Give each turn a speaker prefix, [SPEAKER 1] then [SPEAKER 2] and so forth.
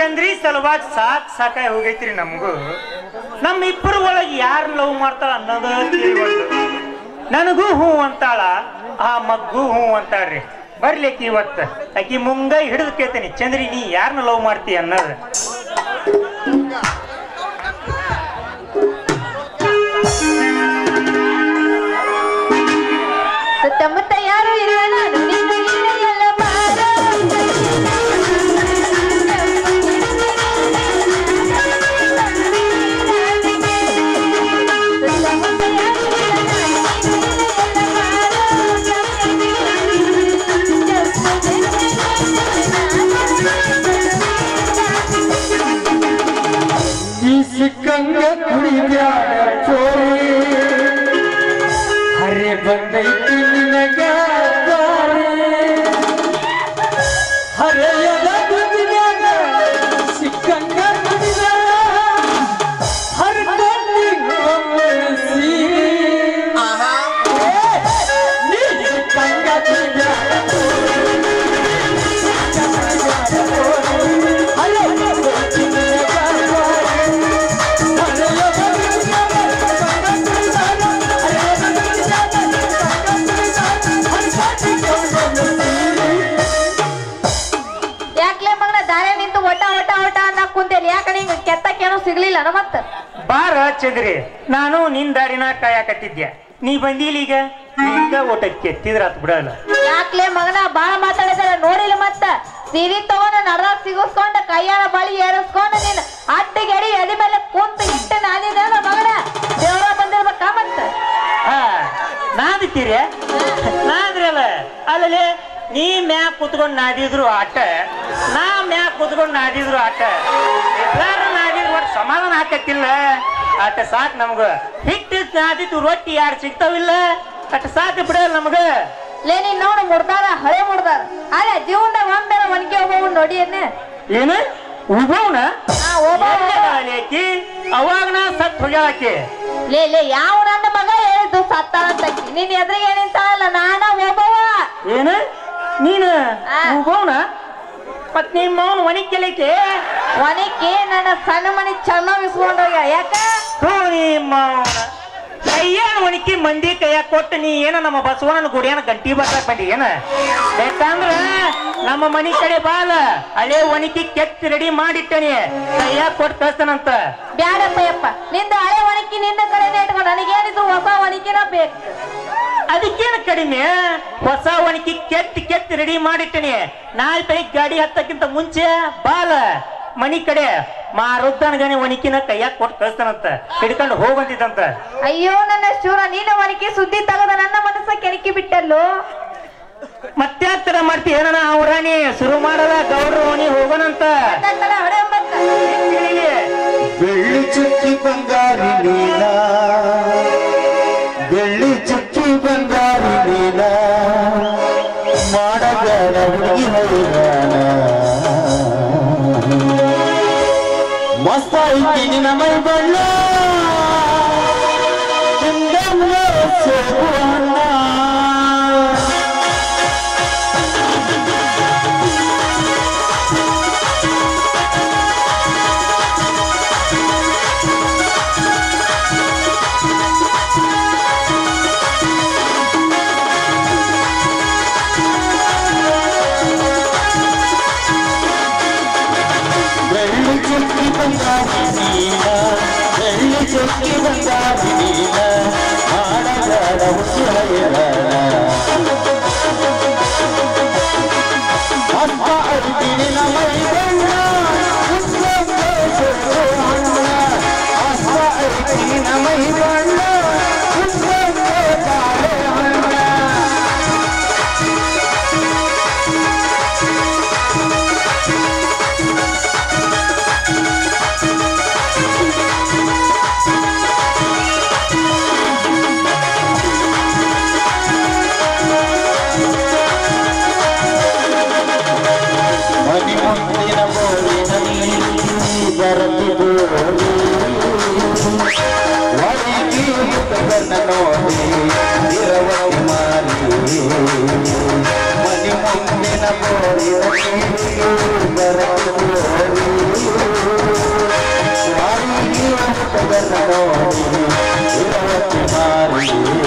[SPEAKER 1] ಚಂದ್ರಿ ಸಲುವಾಗಿ ಸಾಕ್ ಸಾಕಾಗಿ ಹೋಗೈತ್ರಿ ನಮಗೂ ನಮ್ಮ ಇಬ್ಬರ ಒಳಗೆ ಯಾರು ಲವ್ ಮಾಡ್ತಾಳ ಅನ್ನೋದ ತಿಳಿವಲ್ದು ನನಗೂ ಹೂ ಅಂತಾಳ ಆ ಮಗ್ಗೂ ಹೂ ಅಂತಾಳ್ರಿ ಬರ್ಲಿಕ್ಕೆ ಇವತ್ತ ಆಕಿ ಮುಂಗೈ ಹಿಡಿದು ಕೇಳ್ತೇನೆ ಚಂದ್ರಿ ನೀ ಯಾರನ್ನ ಲವ್ ಮಾಡ್ತೀಯ ಅನ್ನೋದು
[SPEAKER 2] ಸುತ್ತಮುತ್ತ ಯಾರು ಇಲ್ಲ ನಾನು ನೀನು ನೀನು ಎಲ್ಲ ಬಾರೋ. ಸುತ್ತಮುತ್ತ ಯಾರು ಇಲ್ಲ ನಾನು ನೀನು ನೀನು ಎಲ್ಲ
[SPEAKER 3] ಈ ಸಿಕ್ಕಂಗ ಕುಡಿದ್ಯಾಡ ಚೋರಿ ಹರೆ ಬಂದೈತಿ ನಿನಗ ದಾರಿ. ಹರೆಯದ ದುನಿಯಾಗ ಸಿಕ್ಕಂಗ ಕುಡಿದಾಳ ಹರ್ಕೊಂಡಿ ಹೋಗ್ಸಿ. ಏ, ನೀ ಸಿಕ್ಕಂಗ ಕುಡಿದ್ಯಾಡ ಹರೆ ಬಂದೈತಿ ನಿನಗ ದಾರಿ.
[SPEAKER 2] ಯಾಕ್ಲೆ ಮಗನ ದಾರೆ ನಿಂತು ಒಟ ಒಟ ಒಟ ಅನ್ನ ಕುಂತೇಲಿ ಯಾಕ ನಿಂಗ ಕೆತ್ತಕ್ಕೇನೋ ಸಿಗ್ಲಿಲ್ಲ ಅನ ಮತ್ತ
[SPEAKER 1] ಬಾರ ಚಂದ್ರಿ ನಾನು ನಿನ್ ದಾರಿನ ಕಾಯಕತ್ತಿದ್ದೆ ನೀ ಬಂದಿಲ್ಲ ಈಗ ಈಗ ಊಟ ಕೆತ್ತಿದ್ರ ಆತ್ ಬಿಡಲ್ಲ
[SPEAKER 2] ಯಾಕ್ಲೆ ಮಗನ ಬಾಳ ಮಾತಾಡಿದಾರ ನೋಡಿಲ್ಲ ಮತ್ತ ಸೀರೆ ತಗೊಂಡ ನಡದಾಗ ಸಿಗಿಸ್ಕೊಂಡ ಕೈಯಾಳ ಬಳಿ ಏರಿಸ್ಕೊಂಡ ನೀನ್ ಅಟ್ಟಿಗೆ ಎಡಿ ಎದಿ ಮೇಲೆ ಕುಂತ ಇಟ್ಟು ನಾನಿದ ಮಗನ ದೇವ್ರ ಬಂದಿರ್ಬೇಕ ಮತ್ತ
[SPEAKER 1] ಹಾ ನಾದಿತ್ತೀರಿ ನಾದ್ರಲ್ಲ ಅಲ್ಲಲ್ಲಿ ನೀ ಮ್ಯಾಕ್ ಕುತ್ಕೊಂಡ್ ನಾದಿದ್ರು ಆಟ ನಾ ಮ್ಯಾಕ್ ಕುತ್ಕೊಂಡ್ ನಾದಿದ್ರು ಆಟ ಎಲ್ಲಾರು ನಾದಿದ್ರು ಒಟ್ಟು ಸಮಾಧಾನ ಹಾಕತ್ತಿಲ್ಲ ಆಟ ಸಾಕ್ ನಮ್ಗ ಹಿಟ್ಟು ನಾದಿತ್ತು ರೊಟ್ಟಿ ಯಾರು ಸಿಗ್ತಾವಿಲ್ಲ ಅಟ್ ಸಾಕ್ ಬಿಡಲ್ಲ ನಮ್ಗ
[SPEAKER 2] ಲೇ ನೀನ್ ನೋಡು ಮುಡ್ದಾರ ಹಳೆ ಮುಡ್ದಾರ ಅದೇ ಜೀವನದಾಗ ಒಂದರ ಒಣಗಿ ಹೋಗ್ಬೋದು ನೋಡಿ ಏನ
[SPEAKER 1] ಏನು ಉಭವನ
[SPEAKER 2] ಹಾ ಹೋಗ್ಬೋದು
[SPEAKER 1] ಆಕಿ ಅವಾಗ ನಾ ಸತ್ ಹೋಗ್ಯಾಳಾಕಿ
[SPEAKER 2] ಲೇ ಲೇ ಯಾವ ನನ್ನ ಮಗ ಹೇಳಿದ್ದು ಸತ್ತ ಅಂತ ನೀನ್ ಎದುರಿಗೆ ಏನಿಂತಾಳಲ್ಲ ನಾನ ಒಬ್ಬವ
[SPEAKER 1] ಏನು ನೀನು
[SPEAKER 2] ಆ.
[SPEAKER 1] ಉಭವನ ಮತ್ ನಿಮ್ಮ ಅವನು ಒಣಕೆಲೈತಿ
[SPEAKER 2] ಒನಕ್ಕೆ ನನ್ನ ಸಣ್ಣ ಮನೆ ಚೆನ್ನಾಗಿ ಇಸ್ಕೊಂಡೋಗ್ಯ ಯಾಕ
[SPEAKER 1] ಹ್ಞೂ ನಿಮ್ಮ ಕೈಯಾನ ಒಣಕಿ ಮಂದಿ ಕೈಯಾಗ ಕೊಟ್ಟು ನೀ ಏನ ನಮ್ಮ ಬಸವಣ್ಣನ ಗುಡಿಯಾನ ಗಂಟಿ ಬರ್ಸಾಕ್ ಬಂದಿ ಏನ ಬೇಕಂದ್ರ ನಮ್ಮ ಮನಿ ಕಡೆ ಬಾಲ ಹಳೆ ಒಣಕಿ ಕೆತ್ತಿ ರೆಡಿ ಮಾಡಿಟ್ಟನಿ ಕೈಯಾಗ ಕೊಟ್ಟು ಕಳ್ತಾನಂತ
[SPEAKER 2] ಬ್ಯಾಡಪ್ಪ ಯಪ್ಪ ನಿಂದ ಹಳೆ ಒಣಕಿ ನಿಂದ ಕಡೆನೇ ಇಟ್ಕೊಂಡು ನನಗೇನಿದು ಹೊಸ ಒಣಕಿನ ಬೇಕು
[SPEAKER 1] ಅದಕ್ಕೇನು ಕಡಿಮೆ ಹೊಸ ಒಣಕಿ ಕೆತ್ತಿ ಕೆತ್ತಿ ರೆಡಿ ಮಾಡಿಟ್ಟನಿ ನಾಳೆ ಬೆಳಿಗ್ಗೆ ಗಾಡಿ ಹತ್ತಕ್ಕಿಂತ ಮುಂಚೆ ಬಾಲ ಮನಿ ಕಡೆ ಮಾರುದ್ದನಗನೆ ಒಣಕಿನ ಕೈಯಾಗ ಕೊಟ್ಟು ಕಳ್ತಾನಂತ ಹಿಡ್ಕೊಂಡು ಹೋಗಂತಿದ್ದಂತ
[SPEAKER 2] ಅಯ್ಯೋ ನನ್ನ ಶೂರ ನೀನ ಒಣಕಿ ಸುದ್ದಿ ತಗದ ನನ್ನ ಮನಸ್ಸ ಕೆಣಕಿ ಬಿಟ್ಟಲ್ಲೋ
[SPEAKER 1] ಮತ್ತೆ ತರ ಮಾಡ್ತಿ ಏನನ ಅವ್ರಾಣಿ ಶುರು ಮಾಡಲ್ಲ ಗೌಡ್ರ ಓಣಿ ಹೋಗೋಣಂತ
[SPEAKER 2] ತಕ್ಕಳ ಹೊಡೆ ಎಂಬತ್ತ.
[SPEAKER 1] ತಿಳಿಲಿ.
[SPEAKER 3] ಬೆಳ್ಳಿ ಚುಕ್ಕಿ ಬಂಗಾರಿ ನೀಲ ಬೆಳ್ಳಿ ಚುಕ್ಕಿ ಬಂಗಾರಿ ನೀಲ ಮಾಡಬೇಡ ಹುಡುಗಿ ಹೈರಾಣ ಮಸ್ತ ಐತಿ ನಿನ್ನ ಮೈ ಬಣ್ಣ ತಿಂದಮ್ಮ ಸೋಪು ಅನ್ನ ಬೆಳ್ಳಿ ಚುಕ್ಕಿ ಬಂಗಾರಿ ನೀಲ ಬೆಳ್ಳಿ ಚುಕ್ಕಿ ಬಂಗಾರಿ ನೀಲ ಮಾಡಬೇಡ ಹುಡುಗಿ ಹೈರಾಣ ಅಪ್ಪ ಅರ್ಜಿನಿ ನಮೈ ಬಣ್ಣ ಉತ್ತಮ ಸೋಪು ಅನ್ನ ಅಪ್ಪ ಅರ್ಜಿನಿ ನಮೈ ಬಣ್ಣ ಉತ್ತಮ ಬಾಳೆ ಹಣ್ಣ ಮನಿ ಮುಂದಿನ ಬೋಳಿನಲ್ಲಿ ಬರತಿದು ಒಳಗಿ ಮುಖವನ್ನು ನೋಡಿ ಇರವತಿ ಮಾರಿ ಮನಿ ಮುಂದಿನ ಬೋಳಿನಲ್ಲಿ ಬರತಿದು ನೋಡಿ ಇರವತ್ತಿ ಮಾರಿ